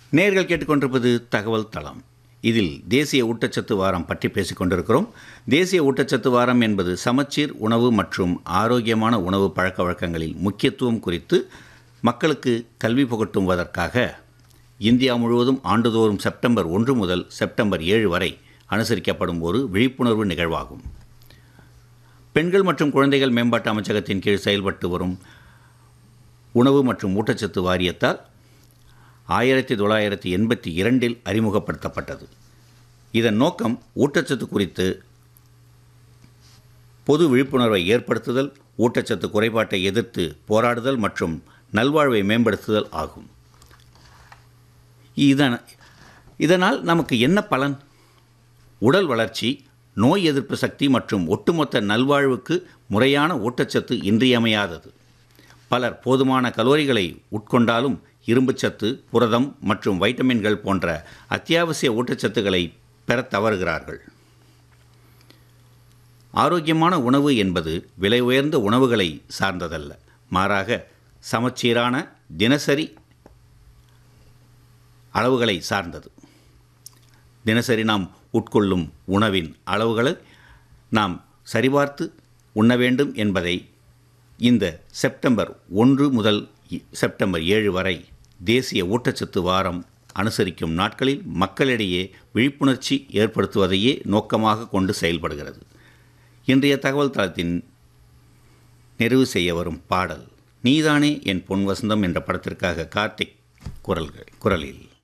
நேர்கள் கேட்டுக்கொண்டிருப்பது தகவல் தளம் இதில் தேசிய ஊட்டச்சத்து வாரம் பற்றி பேசிக் கொண்டிருக்கிறோம் தேசிய ஊட்டச்சத்து வாரம் என்பது சமச்சீர் உணவு மற்றும் ஆரோக்கியமான உணவு பழக்க வழக்கங்களில் முக்கியத்துவம் குறித்து மக்களுக்கு கல்வி புகட்டுவதற்காக இந்தியா முழுவதும் ஆண்டுதோறும் செப்டம்பர் ஒன்று முதல் செப்டம்பர் ஏழு வரை அனுசரிக்கப்படும் ஒரு விழிப்புணர்வு நிகழ்வாகும் பெண்கள் மற்றும் குழந்தைகள் மேம்பாட்டு அமைச்சகத்தின் கீழ் செயல்பட்டு வரும் உணவு மற்றும் ஊட்டச்சத்து வாரியத்தால் ஆயிரத்தி தொள்ளாயிரத்தி எண்பத்தி இரண்டில் அறிமுகப்படுத்தப்பட்டது இதன் நோக்கம் ஊட்டச்சத்து குறித்து பொது விழிப்புணர்வை ஏற்படுத்துதல் ஊட்டச்சத்து குறைபாட்டை எதிர்த்து போராடுதல் மற்றும் நல்வாழ்வை மேம்படுத்துதல் ஆகும் இதன் இதனால் நமக்கு என்ன பலன் உடல் வளர்ச்சி நோய் எதிர்ப்பு சக்தி மற்றும் ஒட்டுமொத்த நல்வாழ்வுக்கு முறையான ஊட்டச்சத்து இன்றியமையாதது பலர் போதுமான கலோரிகளை உட்கொண்டாலும் இரும்புச்சத்து புரதம் மற்றும் வைட்டமின்கள் போன்ற அத்தியாவசிய ஊட்டச்சத்துக்களை பெறத் தவறுகிறார்கள் ஆரோக்கியமான உணவு என்பது விலை உயர்ந்த உணவுகளை சார்ந்ததல்ல மாறாக சமச்சீரான தினசரி அளவுகளை சார்ந்தது தினசரி நாம் உட்கொள்ளும் உணவின் அளவுகளை நாம் சரிபார்த்து உண்ண வேண்டும் என்பதை இந்த செப்டம்பர் ஒன்று முதல் இ- செப்டம்பர் ஏழு வரை தேசிய ஊட்டச்சத்து வாரம் அனுசரிக்கும் நாட்களில் மக்களிடையே விழிப்புணர்ச்சி ஏற்படுத்துவதையே நோக்கமாக கொண்டு செயல்படுகிறது இன்றைய தகவல் தளத்தின் நிறைவு செய்ய வரும் பாடல் நீதானே என் பொன் வசந்தம் என்ற படத்திற்காக கார்த்திக் குரல்கள் குரலில்